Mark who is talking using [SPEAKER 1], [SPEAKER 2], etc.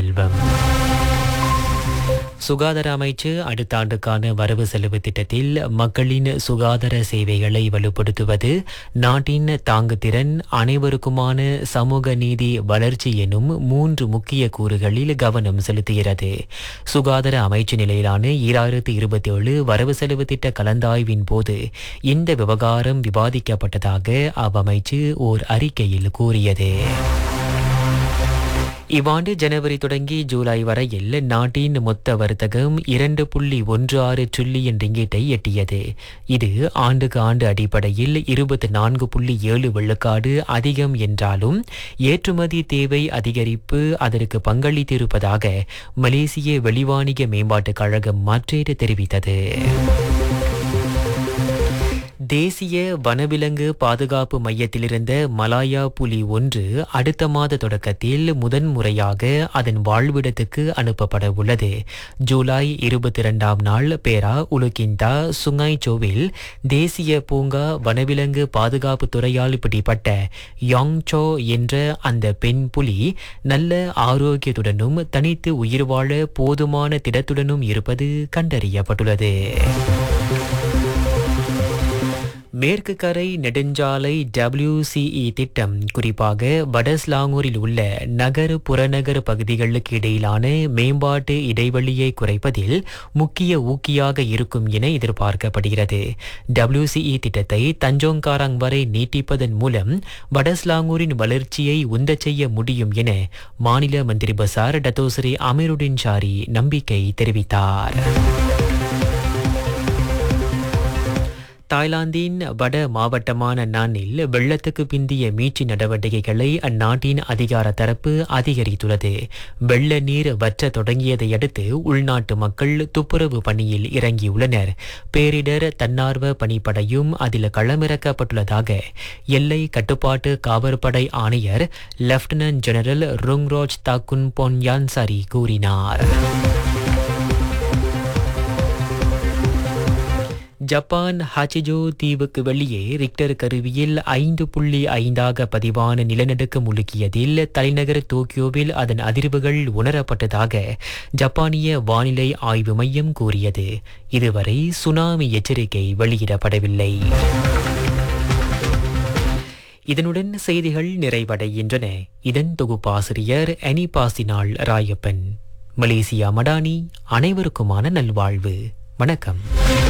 [SPEAKER 1] செல்வம் சுகாதார அமைச்சு அடுத்த ஆண்டுக்கான வரவு செலவு திட்டத்தில் மக்களின் சுகாதார சேவைகளை வலுப்படுத்துவது நாட்டின் தாங்குதிறன் அனைவருக்குமான சமூக நீதி வளர்ச்சி எனும் மூன்று முக்கிய கூறுகளில் கவனம் செலுத்துகிறது சுகாதார அமைச்சு நிலையிலான ஈராயிரத்தி இருபத்தி ஏழு வரவு செலவு திட்ட கலந்தாய்வின் போது இந்த விவகாரம் விவாதிக்கப்பட்டதாக அவ்வமைச்சு ஓர் அறிக்கையில் கூறியது இவ்வாண்டு ஜனவரி தொடங்கி ஜூலை வரையில் நாட்டின் மொத்த வர்த்தகம் இரண்டு புள்ளி ஒன்று ஆறு ட்ரில்லியன் ரிங்கீட்டை எட்டியது இது ஆண்டுக்கு ஆண்டு அடிப்படையில் இருபத்தி நான்கு புள்ளி ஏழு வெள்ளுக்காடு அதிகம் என்றாலும் ஏற்றுமதி தேவை அதிகரிப்பு அதற்கு பங்களித்திருப்பதாக மலேசிய வெளிவாணிக மேம்பாட்டுக் கழகம் மாற்றீடு தெரிவித்தது தேசிய வனவிலங்கு பாதுகாப்பு மையத்திலிருந்த மலாயா புலி ஒன்று அடுத்த மாத தொடக்கத்தில் முதன்முறையாக அதன் வாழ்விடத்துக்கு அனுப்பப்பட உள்ளது ஜூலை இருபத்தி இரண்டாம் நாள் பேரா உலுகிந்தா சுங்காய்சோவில் தேசிய பூங்கா வனவிலங்கு பாதுகாப்பு துறையால் பிடிப்பட்ட யாங்சோ என்ற அந்த பெண் புலி நல்ல ஆரோக்கியத்துடனும் தனித்து உயிர் வாழ போதுமான திடத்துடனும் இருப்பது கண்டறியப்பட்டுள்ளது மேற்கு கரை நெடுஞ்சாலை டபிள்யூசிஇ திட்டம் குறிப்பாக வடஸ்லாங்கூரில் உள்ள நகர் புறநகர் பகுதிகளுக்கு இடையிலான மேம்பாட்டு இடைவெளியை குறைப்பதில் முக்கிய ஊக்கியாக இருக்கும் என எதிர்பார்க்கப்படுகிறது டபிள்யூசிஇ திட்டத்தை தஞ்சோங்காராங் வரை நீட்டிப்பதன் மூலம் வடஸ்லாங்கூரின் வளர்ச்சியை உந்தச் செய்ய முடியும் என மாநில மந்திரி பசார் டத்தோஸ்ரீ அமீருடின் ஷாரி நம்பிக்கை தெரிவித்தார் தாய்லாந்தின் வட மாவட்டமான நானில் வெள்ளத்துக்கு பிந்திய மீட்சி நடவடிக்கைகளை அந்நாட்டின் அதிகார தரப்பு அதிகரித்துள்ளது வெள்ள நீர் வற்ற தொடங்கியதை அடுத்து உள்நாட்டு மக்கள் துப்புரவு பணியில் இறங்கியுள்ளனர் பேரிடர் தன்னார்வ பணிப்படையும் அதில் களமிறக்கப்பட்டுள்ளதாக எல்லை கட்டுப்பாட்டு காவற்படை ஆணையர் லெப்டினன்ட் ஜெனரல் ருங்ரோஜ் தாக்குன் பொன்யான்சாரி கூறினார் ஜப்பான் ஹச்சிஜோ தீவுக்கு வெளியே ரிக்டர் கருவியில் ஐந்து புள்ளி ஐந்தாக பதிவான நிலநடுக்கம் உலுக்கியதில் தலைநகர் டோக்கியோவில் அதன் அதிர்வுகள் உணரப்பட்டதாக ஜப்பானிய வானிலை ஆய்வு மையம் கூறியது இதுவரை சுனாமி எச்சரிக்கை வெளியிடப்படவில்லை இதனுடன் செய்திகள் நிறைவடைகின்றன இதன் தொகுப்பாசிரியர் அனிபாசினாள் ராயப்பன் மலேசியா மடானி அனைவருக்குமான நல்வாழ்வு வணக்கம்